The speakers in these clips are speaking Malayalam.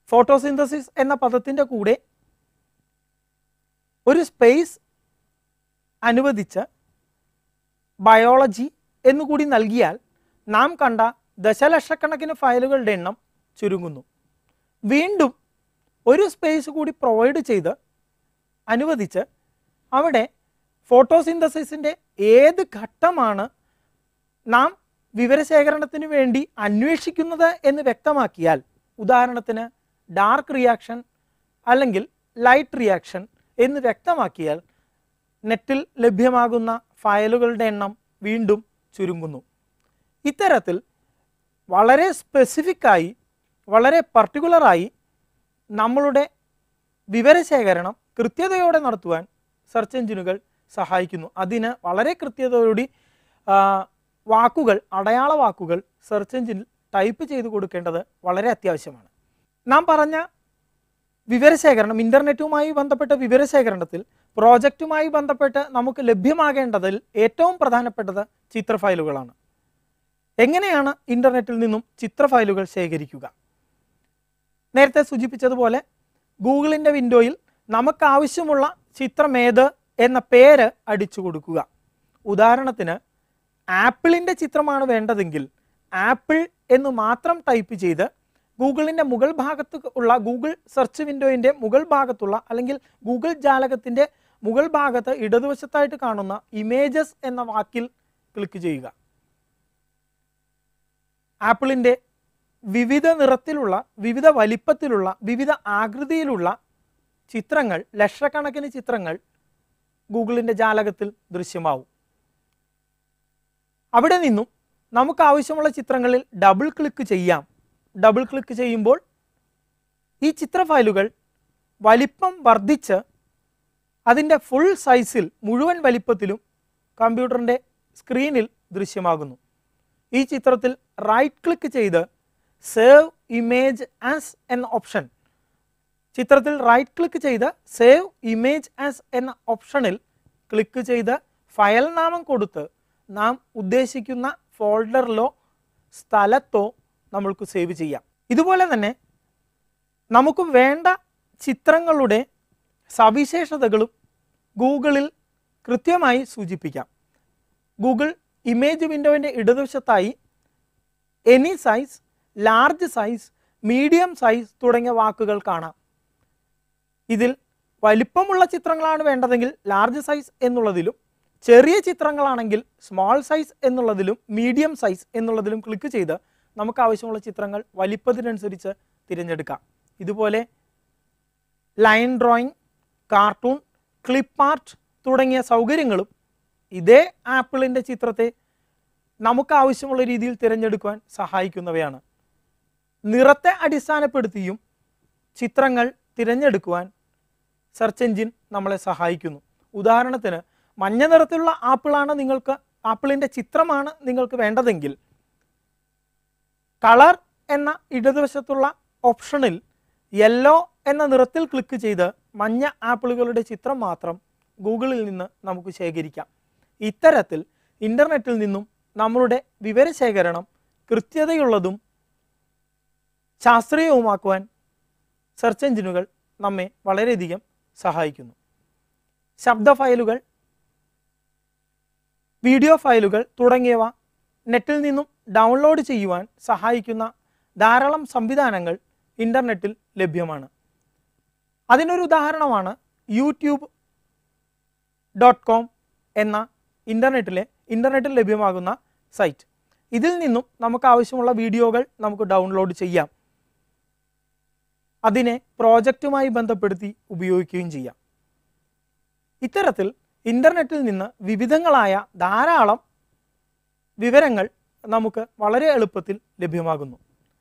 ഫോട്ടോസിന്തസിസ് എന്ന പദത്തിൻ്റെ കൂടെ ഒരു സ്പേസ് അനുവദിച്ച് ബയോളജി എന്നുകൂടി നൽകിയാൽ നാം കണ്ട ദശലക്ഷക്കണക്കിന് ഫയലുകളുടെ എണ്ണം ചുരുങ്ങുന്നു വീണ്ടും ഒരു സ്പേസ് കൂടി പ്രൊവൈഡ് ചെയ്ത് അനുവദിച്ച് അവിടെ ഫോട്ടോസിന്തസിസിൻ്റെ ഏത് ഘട്ടമാണ് നാം വിവരശേഖരണത്തിന് വേണ്ടി അന്വേഷിക്കുന്നത് എന്ന് വ്യക്തമാക്കിയാൽ ഉദാഹരണത്തിന് ഡാർക്ക് റിയാക്ഷൻ അല്ലെങ്കിൽ ലൈറ്റ് റിയാക്ഷൻ എന്ന് വ്യക്തമാക്കിയാൽ നെറ്റിൽ ലഭ്യമാകുന്ന ഫയലുകളുടെ എണ്ണം വീണ്ടും ചുരുങ്ങുന്നു ഇത്തരത്തിൽ വളരെ സ്പെസിഫിക്കായി വളരെ പർട്ടിക്കുലറായി നമ്മളുടെ വിവരശേഖരണം കൃത്യതയോടെ നടത്തുവാൻ സെർച്ച് എഞ്ചിനുകൾ സഹായിക്കുന്നു അതിന് വളരെ കൃത്യതയോടെ ആ, വാക്കുകൾ അടയാള വാക്കുകൾ സെർച്ച് എഞ്ചിനിൽ ടൈപ്പ് ചെയ്ത് കൊടുക്കേണ്ടത് വളരെ അത്യാവശ്യമാണ് നാം പറഞ്ഞ വിവരശേഖരണം ഇൻ്റർനെറ്റുമായി ബന്ധപ്പെട്ട വിവരശേഖരണത്തിൽ പ്രോജക്റ്റുമായി ബന്ധപ്പെട്ട് നമുക്ക് ലഭ്യമാകേണ്ടതിൽ ഏറ്റവും പ്രധാനപ്പെട്ടത് ചിത്ര ഫയലുകളാണ് എങ്ങനെയാണ് ഇൻ്റർനെറ്റിൽ നിന്നും ചിത്ര ഫയലുകൾ ശേഖരിക്കുക നേരത്തെ സൂചിപ്പിച്ചതുപോലെ ഗൂഗിളിൻ്റെ വിൻഡോയിൽ നമുക്ക് ആവശ്യമുള്ള ചിത്രമേത് എന്ന പേര് അടിച്ചു കൊടുക്കുക ഉദാഹരണത്തിന് ആപ്പിളിൻ്റെ ചിത്രമാണ് വേണ്ടതെങ്കിൽ ആപ്പിൾ എന്ന് മാത്രം ടൈപ്പ് ചെയ്ത് ഗൂഗിളിൻ്റെ മുകൾ ഭാഗത്ത് ഉള്ള ഗൂഗിൾ സെർച്ച് വിൻഡോയിൻ്റെ മുകൾ ഭാഗത്തുള്ള അല്ലെങ്കിൽ ഗൂഗിൾ ജാലകത്തിൻ്റെ മുകൾ ഭാഗത്ത് ഇടതുവശത്തായിട്ട് കാണുന്ന ഇമേജസ് എന്ന വാക്കിൽ ക്ലിക്ക് ചെയ്യുക ആപ്പിളിൻ്റെ വിവിധ നിറത്തിലുള്ള വിവിധ വലിപ്പത്തിലുള്ള വിവിധ ആകൃതിയിലുള്ള ചിത്രങ്ങൾ ലക്ഷക്കണക്കിന് ചിത്രങ്ങൾ ഗൂഗിളിൻ്റെ ജാലകത്തിൽ ദൃശ്യമാവും അവിടെ നിന്നും നമുക്ക് ആവശ്യമുള്ള ചിത്രങ്ങളിൽ ഡബിൾ ക്ലിക്ക് ചെയ്യാം ഡബിൾ ക്ലിക്ക് ചെയ്യുമ്പോൾ ഈ ചിത്ര ഫയലുകൾ വലിപ്പം വർദ്ധിച്ച് അതിൻ്റെ ഫുൾ സൈസിൽ മുഴുവൻ വലിപ്പത്തിലും കമ്പ്യൂട്ടറിൻ്റെ സ്ക്രീനിൽ ദൃശ്യമാകുന്നു ഈ ചിത്രത്തിൽ റൈറ്റ് ക്ലിക്ക് ചെയ്ത് സേവ് ഇമേജ് ആസ് എന്ന ഓപ്ഷൻ ചിത്രത്തിൽ റൈറ്റ് ക്ലിക്ക് ചെയ്ത് സേവ് ഇമേജ് ആസ് എന്ന ഓപ്ഷനിൽ ക്ലിക്ക് ചെയ്ത് ഫയൽ നാമം കൊടുത്ത് നാം ഉദ്ദേശിക്കുന്ന ഫോൾഡറിലോ സ്ഥലത്തോ നമ്മൾക്ക് സേവ് ചെയ്യാം ഇതുപോലെ തന്നെ നമുക്ക് വേണ്ട ചിത്രങ്ങളുടെ സവിശേഷതകളും ഗൂഗിളിൽ കൃത്യമായി സൂചിപ്പിക്കാം ഗൂഗിൾ ഇമേജ് വിൻഡോവിൻ്റെ ഇടതുവശത്തായി any size large size medium size തുടങ്ങിയ വാക്കുകൾ കാണാം ഇതിൽ വലിപ്പമുള്ള ചിത്രങ്ങളാണ് വേണ്ടതെങ്കിൽ ലാർജ് സൈസ് എന്നുള്ളതിലും ചെറിയ ചിത്രങ്ങളാണെങ്കിൽ സ്മോൾ സൈസ് എന്നുള്ളതിലും മീഡിയം സൈസ് എന്നുള്ളതിലും ക്ലിക്ക് ചെയ്ത് നമുക്ക് ആവശ്യമുള്ള ചിത്രങ്ങൾ വലിപ്പത്തിനനുസരിച്ച് തിരഞ്ഞെടുക്കാം ഇതുപോലെ line drawing cartoon clip art തുടങ്ങിയ സൗകര്യങ്ങളും ഇതേ ആപ്പിളിൻ്റെ ചിത്രത്തെ നമുക്ക് ആവശ്യമുള്ള രീതിയിൽ തിരഞ്ഞെടുക്കുവാൻ സഹായിക്കുന്നവയാണ് നിറത്തെ അടിസ്ഥാനപ്പെടുത്തിയും ചിത്രങ്ങൾ തിരഞ്ഞെടുക്കുവാൻ സെർച്ച് എഞ്ചിൻ നമ്മളെ സഹായിക്കുന്നു ഉദാഹരണത്തിന് മഞ്ഞ നിറത്തിലുള്ള ആപ്പിളാണ് നിങ്ങൾക്ക് ആപ്പിളിൻ്റെ ചിത്രമാണ് നിങ്ങൾക്ക് വേണ്ടതെങ്കിൽ കളർ എന്ന ഇടതുവശത്തുള്ള ഓപ്ഷനിൽ യെല്ലോ എന്ന നിറത്തിൽ ക്ലിക്ക് ചെയ്ത് മഞ്ഞ ആപ്പിളുകളുടെ ചിത്രം മാത്രം ഗൂഗിളിൽ നിന്ന് നമുക്ക് ശേഖരിക്കാം ഇത്തരത്തിൽ ഇൻ്റർനെറ്റിൽ നിന്നും നമ്മളുടെ വിവരശേഖരണം കൃത്യതയുള്ളതും ശാസ്ത്രീയവുമാക്കുവാൻ സെർച്ച് എഞ്ചിനുകൾ നമ്മെ വളരെയധികം സഹായിക്കുന്നു ശബ്ദ ഫയലുകൾ വീഡിയോ ഫയലുകൾ തുടങ്ങിയവ നെറ്റിൽ നിന്നും ഡൗൺലോഡ് ചെയ്യുവാൻ സഹായിക്കുന്ന ധാരാളം സംവിധാനങ്ങൾ ഇൻ്റർനെറ്റിൽ ലഭ്യമാണ് അതിനൊരു ഉദാഹരണമാണ് യൂട്യൂബ് ഡോട്ട് കോം എന്ന ഇൻ്റർനെറ്റിലെ ഇൻ്റർനെറ്റിൽ ലഭ്യമാകുന്ന സൈറ്റ് ഇതിൽ നിന്നും നമുക്ക് ആവശ്യമുള്ള വീഡിയോകൾ നമുക്ക് ഡൗൺലോഡ് ചെയ്യാം അതിനെ പ്രോജക്റ്റുമായി ബന്ധപ്പെടുത്തി ഉപയോഗിക്കുകയും ചെയ്യാം ഇത്തരത്തിൽ ഇൻ്റർനെറ്റിൽ നിന്ന് വിവിധങ്ങളായ ധാരാളം വിവരങ്ങൾ നമുക്ക് വളരെ എളുപ്പത്തിൽ ലഭ്യമാകുന്നു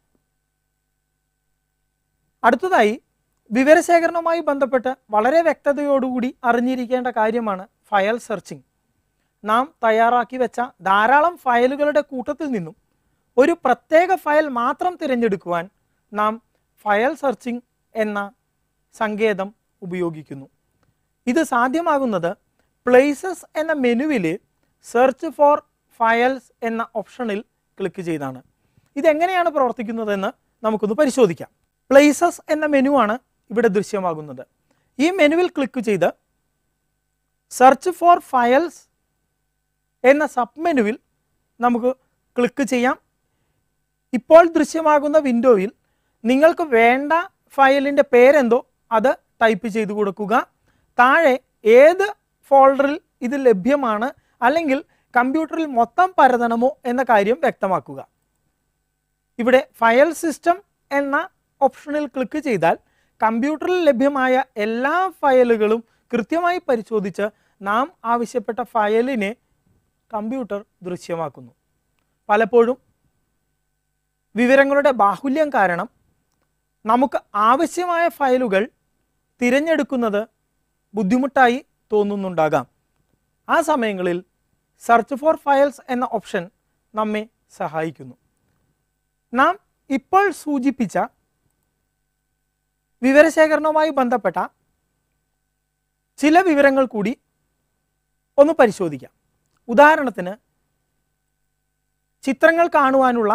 അടുത്തതായി വിവരശേഖരണവുമായി ബന്ധപ്പെട്ട് വളരെ വ്യക്തതയോടുകൂടി അറിഞ്ഞിരിക്കേണ്ട കാര്യമാണ് ഫയൽ സെർച്ചിങ് നാം തയ്യാറാക്കി വെച്ച ധാരാളം ഫയലുകളുടെ കൂട്ടത്തിൽ നിന്നും ഒരു പ്രത്യേക ഫയൽ മാത്രം തിരഞ്ഞെടുക്കുവാൻ നാം ഫയൽ സെർച്ചിങ് എന്ന സങ്കേതം ഉപയോഗിക്കുന്നു ഇത് സാധ്യമാകുന്നത് പ്ലേസസ് എന്ന മെനുവിൽ സെർച്ച് ഫോർ ഫയൽസ് എന്ന ഓപ്ഷനിൽ ക്ലിക്ക് ചെയ്താണ് ഇതെങ്ങനെയാണ് പ്രവർത്തിക്കുന്നതെന്ന് നമുക്കൊന്ന് പരിശോധിക്കാം പ്ലേസസ് എന്ന മെനുവാണ് ഇവിടെ ദൃശ്യമാകുന്നത് ഈ മെനുവിൽ ക്ലിക്ക് ചെയ്ത് സെർച്ച് ഫോർ ഫയൽസ് എന്ന സബ് മെനുവിൽ നമുക്ക് ക്ലിക്ക് ചെയ്യാം ഇപ്പോൾ ദൃശ്യമാകുന്ന വിൻഡോയിൽ നിങ്ങൾക്ക് വേണ്ട ഫയലിൻ്റെ പേരെന്തോ അത് ടൈപ്പ് ചെയ്ത് കൊടുക്കുക താഴെ ഏത് ഫോൾഡറിൽ ഇത് ലഭ്യമാണ് അല്ലെങ്കിൽ കമ്പ്യൂട്ടറിൽ മൊത്തം പരതണമോ എന്ന കാര്യം വ്യക്തമാക്കുക ഇവിടെ ഫയൽ സിസ്റ്റം എന്ന ഓപ്ഷനിൽ ക്ലിക്ക് ചെയ്താൽ കമ്പ്യൂട്ടറിൽ ലഭ്യമായ എല്ലാ ഫയലുകളും കൃത്യമായി പരിശോധിച്ച് നാം ആവശ്യപ്പെട്ട ഫയലിനെ കമ്പ്യൂട്ടർ ദൃശ്യമാക്കുന്നു പലപ്പോഴും വിവരങ്ങളുടെ ബാഹുല്യം കാരണം നമുക്ക് ആവശ്യമായ ഫയലുകൾ തിരഞ്ഞെടുക്കുന്നത് ബുദ്ധിമുട്ടായി തോന്നുന്നുണ്ടാകാം ആ സമയങ്ങളിൽ സെർച്ച് ഫോർ ഫയൽസ് എന്ന ഓപ്ഷൻ നമ്മെ സഹായിക്കുന്നു നാം ഇപ്പോൾ സൂചിപ്പിച്ച വിവരശേഖരണവുമായി ബന്ധപ്പെട്ട ചില വിവരങ്ങൾ കൂടി ഒന്ന് പരിശോധിക്കാം ഉദാഹരണത്തിന് ചിത്രങ്ങൾ കാണുവാനുള്ള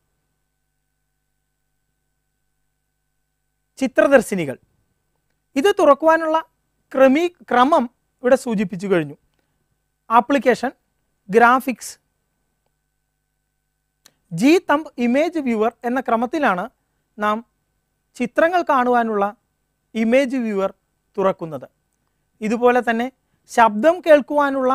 ചിത്രദർശിനികൾ ഇത് തുറക്കുവാനുള്ള ക്രമീ ക്രമം ഇവിടെ സൂചിപ്പിച്ചു കഴിഞ്ഞു application graphics G thumb image viewer എന്ന ക്രമത്തിലാണ് നാം ചിത്രങ്ങൾ കാണുവാനുള്ള ഇമേജ് വ്യൂവർ തുറക്കുന്നത് ഇതുപോലെ തന്നെ ശബ്ദം കേൾക്കുവാനുള്ള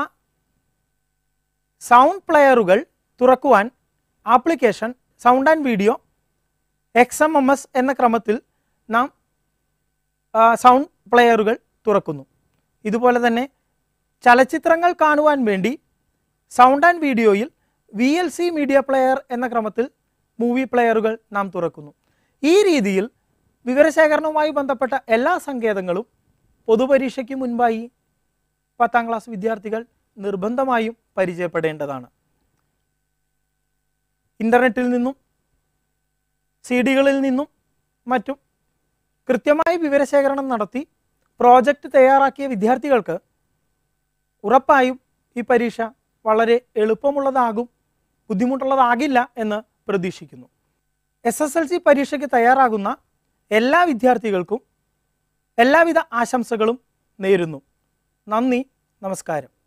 സൗണ്ട് പ്ലെയറുകൾ തുറക്കുവാൻ application sound and video X M M S എന്ന ക്രമത്തിൽ നാം സൗണ്ട് പ്ലെയറുകൾ തുറക്കുന്നു ഇതുപോലെ തന്നെ ചലച്ചിത്രങ്ങൾ കാണുവാൻ വേണ്ടി സൗണ്ട് ആൻഡ് വീഡിയോയിൽ V L C media player എന്ന ക്രമത്തിൽ മൂവി പ്ലെയറുകൾ നാം തുറക്കുന്നു ഈ രീതിയിൽ വിവരശേഖരണവുമായി ബന്ധപ്പെട്ട എല്ലാ സങ്കേതങ്ങളും പൊതുപരീക്ഷയ്ക്ക് മുൻപായി പത്താം ക്ലാസ് വിദ്യാർത്ഥികൾ നിർബന്ധമായും പരിചയപ്പെടേണ്ടതാണ് ഇൻ്റർനെറ്റിൽ നിന്നും സി ഡികളിൽ നിന്നും മറ്റും കൃത്യമായി വിവരശേഖരണം നടത്തി പ്രോജക്റ്റ് തയ്യാറാക്കിയ വിദ്യാർത്ഥികൾക്ക് ഉറപ്പായും ഈ പരീക്ഷ വളരെ എളുപ്പമുള്ളതാകും ബുദ്ധിമുട്ടുള്ളതാകില്ല എന്ന് പ്രതീക്ഷിക്കുന്നു എസ് എസ് എൽ സി പരീക്ഷയ്ക്ക് തയ്യാറാകുന്ന എല്ലാ വിദ്യാർത്ഥികൾക്കും എല്ലാവിധ ആശംസകളും നേരുന്നു നന്ദി നമസ്കാരം